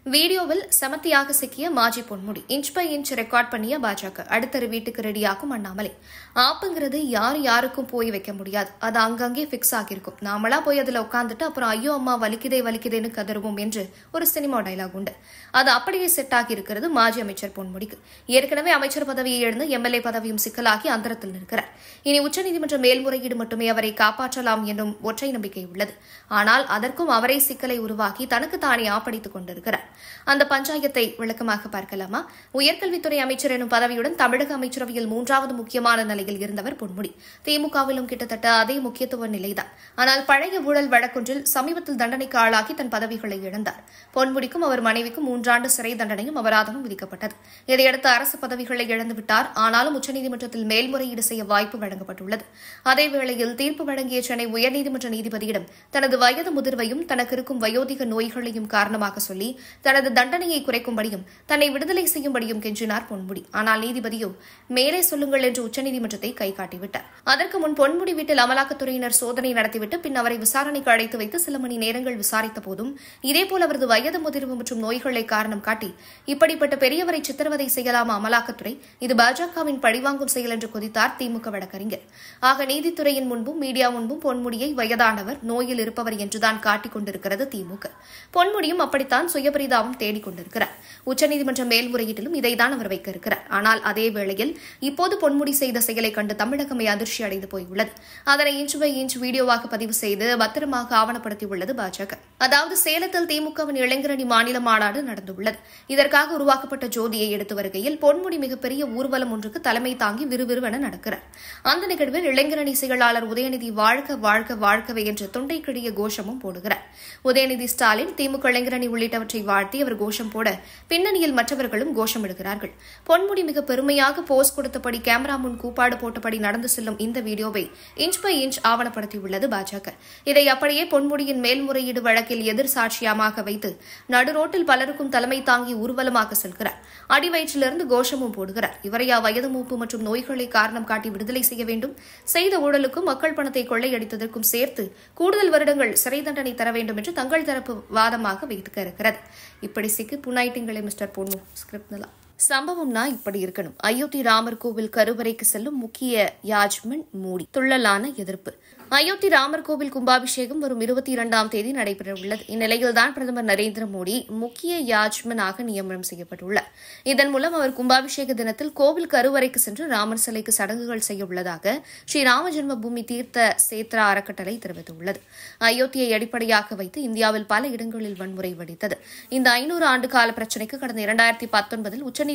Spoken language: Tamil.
வீடியோவில் செமத்தியாக சிக்கிய மாஜி Ponmudi inch by inch record பண்ணிய பாஜக அடுத்தரு வீட்டுக்கு ரெடியாகும் அண்ணாமலை ஆப்புங்கிறது யார் யாருக்கும் போய் வைக்க முடியாது அது அங்கங்கே ஃபிக்ஸ் ஆகியிருக்கும் நாமளா போய் அதுல உட்காந்துட்டு அப்புறம் ஐயோ அம்மா வலிக்குதே வலிக்குதேன்னு கதறுவோம் என்று ஒரு சினிமா டைலாக் உண்டு அது அப்படியே செட் ஆகி இருக்கிறது மாஜி அமைச்சர் பொன்முடிக்கு ஏற்கனவே அமைச்சர் பதவியை எழுந்து எம்எல்ஏ பதவியும் சிக்கலாகி அந்தரத்தில் நிற்கிறார் இனி உச்சநீதிமன்ற மேல்முறையீடு மட்டுமே அவரை காப்பாற்றலாம் என்னும் ஒற்றை நம்பிக்கை உள்ளது ஆனால் அதற்கும் அவரே சிக்கலை உருவாக்கி தனக்கு தானே ஆப்படித்துக் கொண்டிருக்கிறார் அந்த பஞ்சாயத்தை விளக்கமாக பார்க்கலாமா உயர்கல்வித்துறை அமைச்சர் எனும் பதவியுடன் தமிழக அமைச்சரவையில் மூன்றாவது முக்கியமான நிலையில் இருந்தவர் பொன்முடி திமுகவிலும் கிட்டத்தட்ட அதே முக்கியத்துவ நிலைதான் ஆனால் பழைய ஊழல் வழக்கொன்றில் சமீபத்தில் தண்டனைக்கு ஆளாகி தன் பதவிகளை இழந்தார் பொன்முடிக்கும் அவர் மனைவிக்கும் மூன்றாண்டு சிறை தண்டனையும் அபராதமும் விதிக்கப்பட்டது இதையடுத்து அரசு பதவிகளை இழந்துவிட்டார் ஆனாலும் உச்சநீதிமன்றத்தில் மேல்முறையீடு செய்ய வாய்ப்பு வழங்கப்பட்டுள்ளது அதேவேளையில் தீர்ப்பு வழங்கிய சென்னை உயர்நீதிமன்ற நீதிபதியிடம் தனது வயது முதிர்வையும் தனக்கு இருக்கும் வயோதிக நோய்களையும் காரணமாக சொல்லி தனது தண்டனையை குறைக்கும்படியும் தன்னை விடுதலை செய்யும்படியும் கெஞ்சினார் பொன்முடி ஆனால் நீதிபதியோ மேலே சொல்லுங்கள் என்று உச்சநீதிமன்றத்தை கை காட்டிவிட்டார் அதற்கு முன் பொன்முடி வீட்டில் அமலாக்கத்துறையினர் சோதனை நடத்திவிட்டு பின் அவரை விசாரணைக்கு அழைத்து வைத்து சில மணி நேரங்கள் விசாரித்த போதும் இதேபோல் அவரது வயது முதிர்வு மற்றும் நோய்களை காரணம் காட்டி இப்படிப்பட்ட பெரியவரை சித்திரவதை செய்யலாமா அமலாக்கத்துறை இது பாஜகவின் பழிவாங்கும் செயல் என்று கொதித்தார் திமுக வழக்கறிஞர் ஆக நீதித்துறையின் முன்பும் மீடியா முன்பும் பொன்முடியை வயதானவர் நோயில் இருப்பவர் என்றுதான் காட்டிக் கொண்டிருக்கிறது திமுக பொன்முடியும் அப்படித்தான் சுயபரிதாபம் தேடிக் கொண்டிருக்கிறார் உச்சநீதிமன்ற மேல்முறையீட்டிலும் இதைதான் அவர் வைக்க இருக்கிறார் ஆனால் அதே வேளையில் இப்போது பொன்முடி செய்த செயலை கண்டு தமிழகமே அதிர்ச்சி அடைந்து போயுள்ளது அதனை இன்ச் பை இன்ச் வீடியோவாக பதிவு செய்து பத்திரமாக ஆவணப்படுத்தியுள்ளது பாஜக அதாவது சேலத்தில் திமுகவின் இளைஞரணி மாநில மாநாடு நடந்துள்ளது இதற்காக உருவாக்கப்பட்ட ஜோதியை எடுத்து வருகையில் பொன்முடி மிகப்பெரிய ஊர்வலம் ஒன்றுக்கு தலைமை தாங்கி விறுவிறுவென நடக்கிறார் அந்த நிகழ்வில் இளைஞரணி செயலாளர் உதயநிதி வாழ்க வாழ்க வாழ்கவே என்று தொண்டை கிழிய கோஷமும் போடுகிறார் உதயநிதி ஸ்டாலின் திமுக இளைஞரணி உள்ளிட்டவற்றை வாழ்த்தி அவர் கோஷம் போட பின்னணியில் மற்றவர்களும் கோஷமிடுகிறார்கள் பொன்முடி மிக பெருமையாக போஸ் கொடுத்தபடி கேமரா முன் கூப்பாடு போட்டபடி நடந்து செல்லும் இந்த வீடியோவை இன்ச் பை இன்ச் ஆவணப்படுத்தியுள்ளது பாஜக இதை அப்படியே பொன்முடியின் மேல்முறையீடு வழக்கில் எதிர் சாட்சியமாக வைத்து நடுரோட்டில் பலருக்கும் தலைமை தாங்கி ஊர்வலமாக செல்கிறார் அடிவயிற்றிலிருந்து கோஷமும் போடுகிறார் இவரையா வயது மூப்பு மற்றும் நோய்களை காரணம் காட்டி விடுதலை செய்ய வேண்டும் செய்த ஊழலுக்கும் மக்கள் பணத்தை கொள்ளையடித்ததற்கும் சேர்த்து கூடுதல் வருடங்கள் சிறை தண்டனை தர வேண்டும் என்று தங்கள் தரப்பு வாதமாக வைத்துக்க இருக்கிறது இப்படி சிக்கி புனாயிட்டிங்களே மிஸ்டர் பொண்ணு ஸ்கிரிப்ட் நல்லா சம்பவம்னா இப்படி இருக்கணும் அயோத்தி ராமர் கோவில் கருவறைக்கு செல்லும் முக்கிய யாஜ்மன் மூடி துள்ளலான எதிர்ப்பு அயோத்தி ராமர் கோவில் கும்பாபிஷேகம் வரும் இருபத்தி இரண்டாம் தேதி நடைபெறவுள்ளது இந்நிலையில்தான் பிரதமர் நரேந்திர மோடி முக்கிய யாஜ்மனாக நியமனம் செய்யப்பட்டுள்ளார் இதன் மூலம் அவர் கும்பாபிஷேக தினத்தில் கோவில் கருவறைக்கு சென்று ராமர் சிலைக்கு சடங்குகள் செய்ய உள்ளதாக ஸ்ரீ ராம ஜென்ம பூமி தீர்த்த சேத்ரா அறக்கட்டளை தெரிவித்துள்ளது அயோத்தியை அடிப்படையாக வைத்து இந்தியாவில் பல இடங்களில் வன்முறை வெடித்தது இந்த ஐநூறு ஆண்டு கால பிரச்சினைக்கு கடந்த இரண்டாயிரத்தி பத்தொன்பதில் உச்சநீதி